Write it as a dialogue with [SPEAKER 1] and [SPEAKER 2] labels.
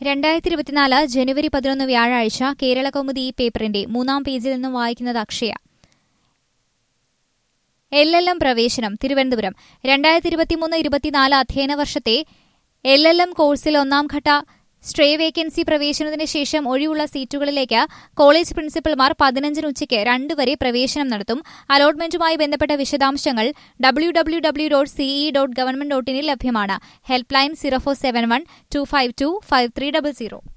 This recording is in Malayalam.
[SPEAKER 1] രണ്ടായിരത്തി ഇരുപത്തിനാല് ജനുവരി പതിനൊന്ന് വ്യാഴാഴ്ച കേരള കൗമുദി ഈ പേപ്പറിന്റെ മൂന്നാം പേജിൽ നിന്നും വായിക്കുന്നത് അക്ഷയ എൽ എൽ എം പ്രവേശനം തിരുവനന്തപുരം രണ്ടായിരത്തി ഇരുപത്തിമൂന്ന് ഇരുപത്തിനാല് അധ്യയന വർഷത്തെ എൽ എൽ എം കോഴ്സിൽ ഒന്നാം ഘട്ട സ്ട്രേ വേക്കൻസി പ്രവേശനത്തിന് ശേഷം ഒഴിവുള്ള സീറ്റുകളിലേക്ക് കോളേജ് പ്രിൻസിപ്പൽമാർ പതിനഞ്ചിന് ഉച്ചയ്ക്ക് രണ്ട് വരെ പ്രവേശനം നടത്തും അലോട്ട്മെന്റുമായി ബന്ധപ്പെട്ട വിശദാംശങ്ങൾ W W W dot CE dot government dot ഇനിൽ ലഭ്യമാണ് help line zero four seven one two five two five three double zero